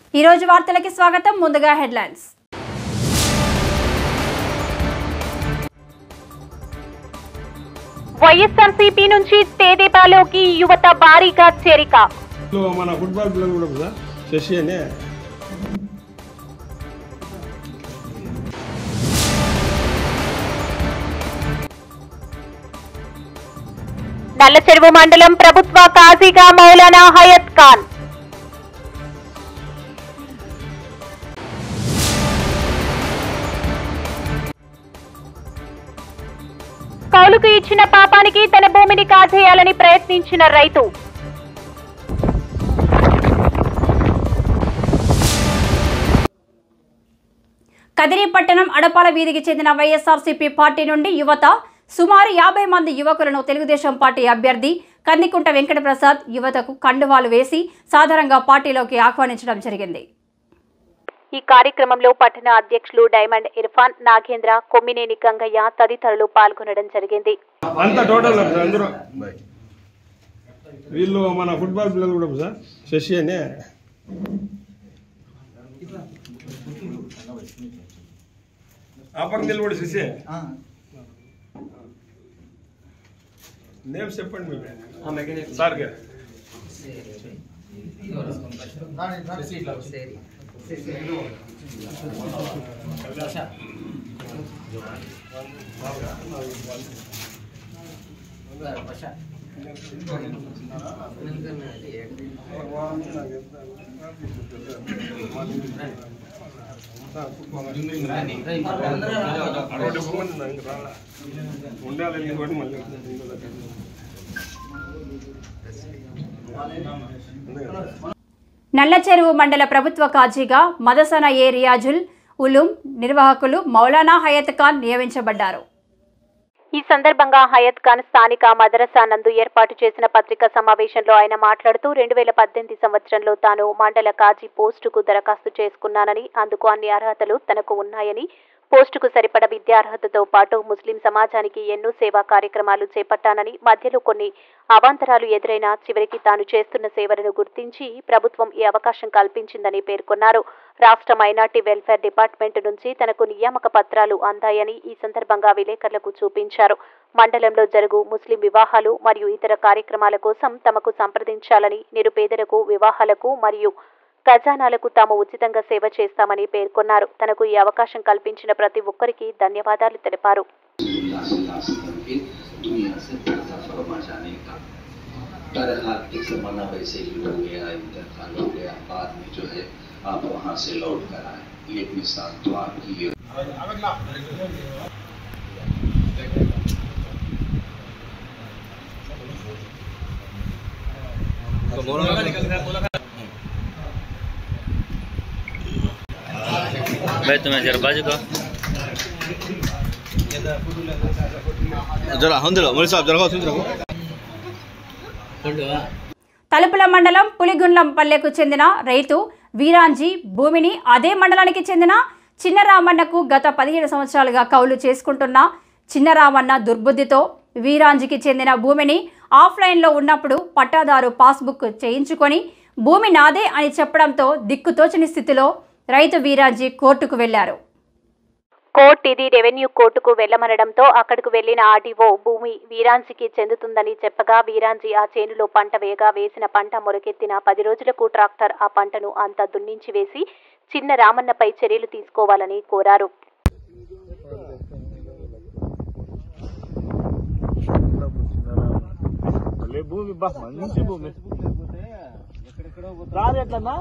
ఈ రోజు వార్తలకి స్వాగతం ముందుగా హెడ్లైన్స్ వైఎస్ఆర్సీపీ నుంచి తెదేపాలోకి యువత భారీగా చేరిక లో మన ఫుట్బాల్ పిల్లలు కూడా సార్ శశి అని నల్లచెరువు మండలం ప్రభుత్వ కాజీగా మౌలానా హయత్ ఖాన్ కౌలుకు ఇచ్చిన పాపానికి తన భూమిని కాజేయాలని ప్రయత్నించిన రైతు కదిరి పట్టణం అడపాల వీధికి చెందిన వైఎస్ఆర్సీపీ పార్టీ నుండి యువత సుమారు యాభై మంది యువకులను తెలుగుదేశం పార్టీ అభ్యర్థి కందికుంట వెంకటప్రసాద్ యువతకు కండువాలు వేసి సాధారణంగా పార్టీలోకి ఆహ్వానించడం జరిగింది ఈ కార్యక్రమంలో పట్టణ అధ్యక్షులు డైమండ్ ఇర్ఫాన్ నాగేంద్ర కొమ్మినేని గంగయ్య తదితరులు పాల్గొనడం జరిగింది అంతా టోటల్ సార్ అందరూ వీళ్ళు మన ఫుట్బాల్ పిల్లలు కూడా సార్ శశి అని ఆ పక్క నిలబడి శశి నేమ్స్ చెప్పండి మీరు సార్ గారు అరవై మంది ఉన్నారు, ఇంకా రాలా. ఉండాలి ఇంకోటి మళ్ళీ అంతే కదా? నల్ల చెరువు మండల ప్రభుత్వ కాజీగా మదసన ఏ రియాజుల్ ఉలుం నిర్వాహకులు మౌలానా హయత్ ఖాన్ నియమించబడ్డారు ఈ సందర్భంగా హయత్ ఖాన్ స్థానిక మదరసా నందు ఏర్పాటు చేసిన పత్రికా సమావేశంలో ఆయన మాట్లాడుతూ రెండు వేల పద్దెనిమిది సంవత్సరంలో తాను మండల కాజీ పోస్టుకు దరఖాస్తు చేసుకున్నానని అందుకు అన్ని అర్హతలు తనకు ఉన్నాయని పోస్టుకు సరిపడ విద్యార్హతతో పాటు ముస్లిం సమాజానికి ఎన్నో సేవా కార్యక్రమాలు చేపట్టానని మధ్యలో కొన్ని అవాంతరాలు ఎదురైనా చివరికి తాను చేస్తున్న సేవలను గుర్తించి ప్రభుత్వం ఈ అవకాశం కల్పించిందని పేర్కొన్నారు రాష్ట్ర మైనార్టీ వెల్ఫేర్ డిపార్ట్మెంట్ నుంచి తనకు నియామక పత్రాలు అందాయని ఈ సందర్భంగా విలేకరులకు చూపించారు మండలంలో జరుగు ముస్లిం వివాహాలు మరియు ఇతర కార్యక్రమాల కోసం తమకు సంప్రదించాలని నిరుపేదలకు వివాహాలకు మరియు ఖజానాలకు తాము ఉచితంగా సేవ చేస్తామని పేర్కొన్నారు తనకు ఈ అవకాశం కల్పించిన ప్రతి ఒక్కరికి ధన్యవాదాలు తెలిపారు अल्लाह से हासिल करके दुनिया से पर्दा फरमा जाने का बहरहाल एक जमाना वैसे ही हो गया इंतकाल हो गया बाद में जो है आप वहाँ से लौट कर आए ये अपने साथ दुआ की भाई तुम्हें जरा बाजू का जरा हम दिलो मौलवी साहब जरा सुन रखो తలుపుల మండలం పులిగుండ్లం పల్లెకు చెందిన రైతు వీరాంజీ భూమిని అదే మండలానికి చెందిన చిన్నరామన్నకు గత పదిహేడు సంవత్సరాలుగా కౌలు చేసుకుంటున్న చిన్నరామన్న దుర్బుద్ధితో వీరాంజీకి చెందిన భూమిని ఆఫ్లైన్లో ఉన్నప్పుడు పట్టాదారు పాస్బుక్ చేయించుకొని భూమి నాదే అని చెప్పడంతో దిక్కుతోచని స్థితిలో రైతు వీరాంజీ కోర్టుకు వెళ్లారు కోర్టు ఇది రెవెన్యూ కోర్టుకు వెళ్లమనడంతో అక్కడకు వెళ్లిన ఆర్డీఓ భూమి వీరాంజీకి చెందుతుందని చెప్పగా వీరాంజీ ఆ చేనులో పంట వేయగా వేసిన పంట మొరకెత్తిన పది రోజులకు ట్రాక్టర్ ఆ పంటను అంతా దున్నించి వేసి చిన్న రామన్నపై చర్యలు తీసుకోవాలని కోరారు భూమి బా మంచి భూమి రాదు ఎట్లన్నా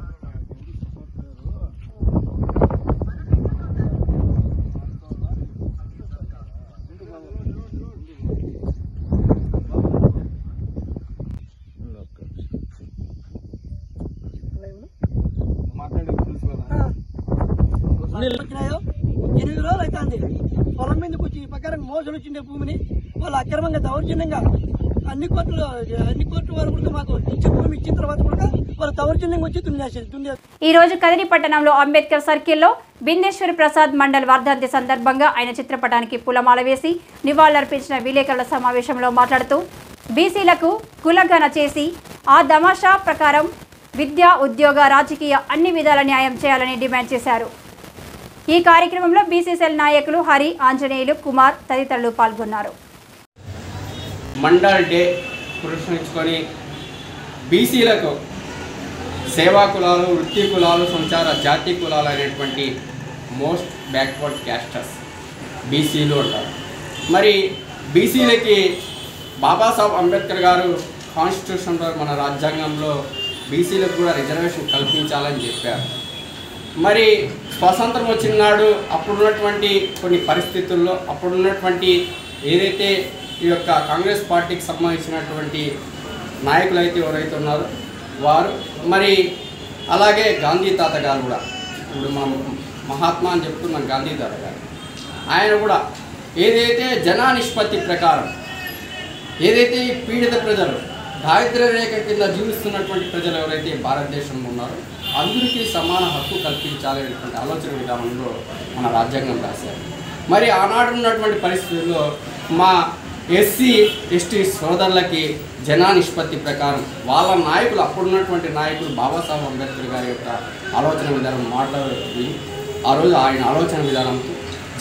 వచ్చినాయో ఎనిమిది రోజులు అవుతుంది పొలం మీదకి వచ్చి ఈ ప్రకారం మోసం వచ్చిండే భూమిని వాళ్ళు అక్రమంగా దౌర్జన్యంగా అన్ని కోర్టులు అన్ని కోర్టు వారు కూడా మాకు ఇచ్చిన భూమి ఇచ్చిన తర్వాత కూడా వాళ్ళు దౌర్జన్యంగా వచ్చి దున్నేసేది దున్నే ఈ రోజు కదిరి పట్టణంలో అంబేద్కర్ సర్కిల్లో బిందేశ్వరి ప్రసాద్ మండల్ వర్ధంతి సందర్భంగా ఆయన చిత్రపటానికి పూలమాల వేసి నివాళులర్పించిన విలేకరుల సమావేశంలో మాట్లాడుతూ బీసీలకు కులగణ చేసి ఆ తమాషా ప్రకారం విద్య ఉద్యోగ రాజకీయ అన్ని విధాల న్యాయం చేయాలని డిమాండ్ చేశారు ఈ కార్యక్రమంలో బీసీసీఎల్ నాయకులు హరి ఆంజనేయులు కుమార్ తదితరులు పాల్గొన్నారు మండల్ డే పురస్కరించుకొని బీసీలకు సేవా కులాలు వృత్తి కులాలు సంచార జాతి కులాలు అనేటువంటి మోస్ట్ బ్యాక్వర్డ్ క్యాస్టర్స్ బీసీలు అంటారు మరి బీసీలకి బాబాసాహెబ్ అంబేద్కర్ గారు కాన్స్టిట్యూషన్లో మన రాజ్యాంగంలో బీసీలకు కూడా రిజర్వేషన్ కల్పించాలని చెప్పారు మరి స్వాతంత్రం వచ్చిన నాడు అప్పుడున్నటువంటి కొన్ని పరిస్థితుల్లో అప్పుడున్నటువంటి ఏదైతే ఈ యొక్క కాంగ్రెస్ పార్టీకి సంబంధించినటువంటి నాయకులు అయితే ఎవరైతే ఉన్నారో వారు మరి అలాగే గాంధీ తాత గారు కూడా ఇప్పుడు మనం మహాత్మా అని చెప్తున్నాం గాంధీ తాత గారు ఆయన కూడా ఏదైతే జనా నిష్పత్తి ప్రకారం ఏదైతే ఈ పీడిత ప్రజలు దారిద్ర్య రేఖ కింద జీవిస్తున్నటువంటి ప్రజలు ఎవరైతే భారతదేశంలో ఉన్నారో అందరికీ సమాన హక్కు కల్పించాలనేటువంటి ఆలోచన విధానంలో మన రాజ్యాంగం రాశారు మరి ఆనాడు ఉన్నటువంటి పరిస్థితుల్లో మా ఎస్సీ ఎస్టీ సోదరులకి జనా నిష్పత్తి ప్రకారం వాళ్ళ నాయకులు అప్పుడున్నటువంటి నాయకులు బాబాసాహెబ్ అంబేద్కర్ గారి యొక్క ఆలోచన విధానం మాట్లాడి ఆ రోజు ఆయన ఆలోచన విధానంతో